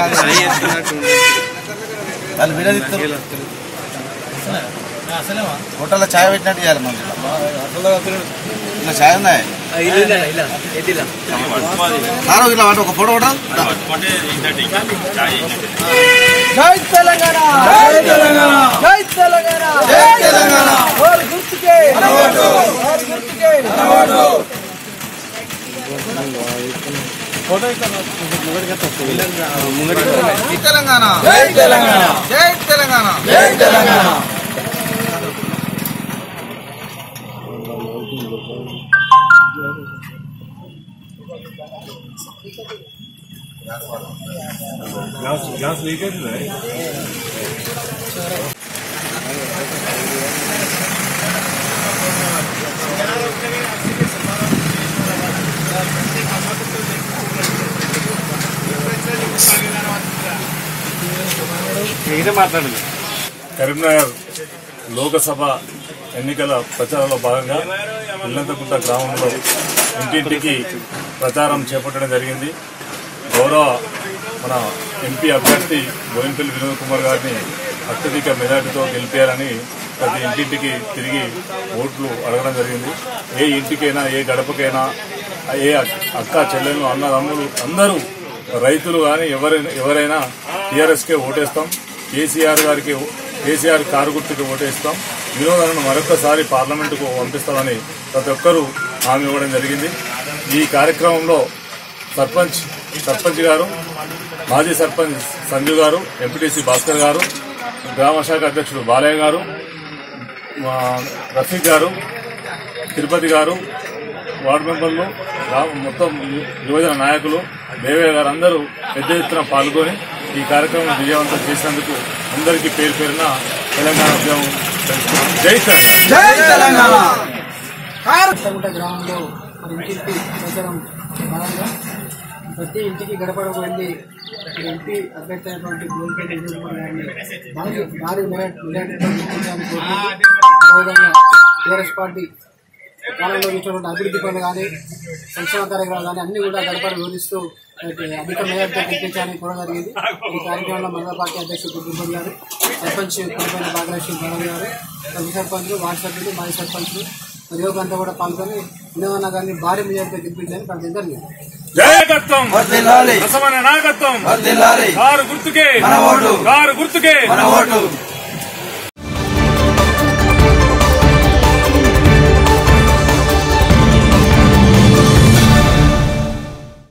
వాళ్ళు విడదీస్తారు హోటల్లో ఛాయ్ పెట్టినట్టు చేయాలి మనం ఇలా ఛాయ్ ఉన్నాయి సార్ ఇట్లా వాటి ఒక ఫోటో కూడా జై తెలంగాణ జై తెలంగాణ జై తెలంగాణ జై తెలంగాణ ఓరు గుర్తుకే ఓరు గుర్తుకే జై తెలంగాణ జై తెలంగాణ జై తెలంగాణ జై తెలంగాణ కరీంనగర్ లోకసభ ఎన్నికల ప్రచారంలో భాగంగా ఇల్లంతకుంట గ్రామంలో ఇంటింటికి ప్రచారం చేపట్టడం జరిగింది గౌరవ మన ఎంపీ అభ్యర్థి బోయినపల్లి వినోద్ కుమార్ గారిని అత్యధిక మెజార్టీతో గెలిపారని ప్రతి ఇంటింటికి తిరిగి ఓట్లు అడగడం జరిగింది ఏ ఇంటికైనా ఏ గడపకైనా ఏ అక్క చెల్లెలు అన్నదమ్ములు అందరూ రైతులు కానీ ఎవరైనా ఎవరైనా టీఆర్ఎస్కే ఓటేస్తాం కేసీఆర్ గారికి కేసీఆర్ కారు గుర్తుకి ఓటేస్తాం వినోదాలను మరొకసారి పార్లమెంటుకు పంపిస్తామని ప్రతి ఒక్కరూ హామీ ఇవ్వడం జరిగింది ఈ కార్యక్రమంలో సర్పంచ్ సర్పంచ్ గారు మాజీ సర్పంచ్ సంజు గారు ఎంపీటీసీ భాస్కర్ గారు గ్రామ శాఖ అధ్యక్షుడు బాలయ్య గారు మా రఫీక్ గారు తిరుపతి గారు వార్డు మెంబర్లు గ్రామ- మొత్తం యువజన నాయకులు దేవయ్య గారు అందరూ పెద్ద ఎత్తున పాల్గొని ఈ కార్యక్రమం విజయవంతం చేసినందుకు అందరికీ పేరు పేరున తెలంగాణ ఉద్యమం తెలుపుతున్నాం. జై తెలంగాణ జై తెలంగాణ కొత్తగుంట గ్రామంలో మరి ఇంటింటి ప్రచారం భాగంగా ప్రతి ఇంటికి గడపడకు వెళ్ళి ఇక్కడ ఎంపీ అభ్యర్థి అయినటువంటి గోల్పల్లి విజయ్ కుమార్ గారిని భారీ భారీ మెజార్టీ- మెజార్టీతో గెలిపించాలని కోరుకుంటూ అదేవిధంగా టీఆర్ఎస్ పార్టీ కాలంలో ఇచ్చినటువంటి అభివృద్ధి పనులు కానీ సంక్షేమ కార్యక్రమాలు కానీ అన్ని కూడా గడపడ వివరిస్తూ మరి అధిక మెజార్టీతో గెలిపించాలని కూడా జరిగింది ఈ కార్యక్రమంలో మండల పార్టీ అధ్యక్షుడు గుడ్డుబడి గారు సర్పంచ్ కులపైన భాగలక్ష్మి గౌరవ్ గారు ఉప సర్పంచులు వార్డు సభ్యులు మాజీ సర్పంచులు మరి యువకంతా కూడా పాల్గొని వినోదన్న గారిని భారీ మెజార్టీతో గెలిపించాలని ప్రతి జరిగింది జయకత్వం వర్ధిల్లాలి రసమైన నాయకత్వం వర్ధిల్లాలి కారు గుర్తుకే మన ఓటు. కారు గుర్తుకే మన ఓటు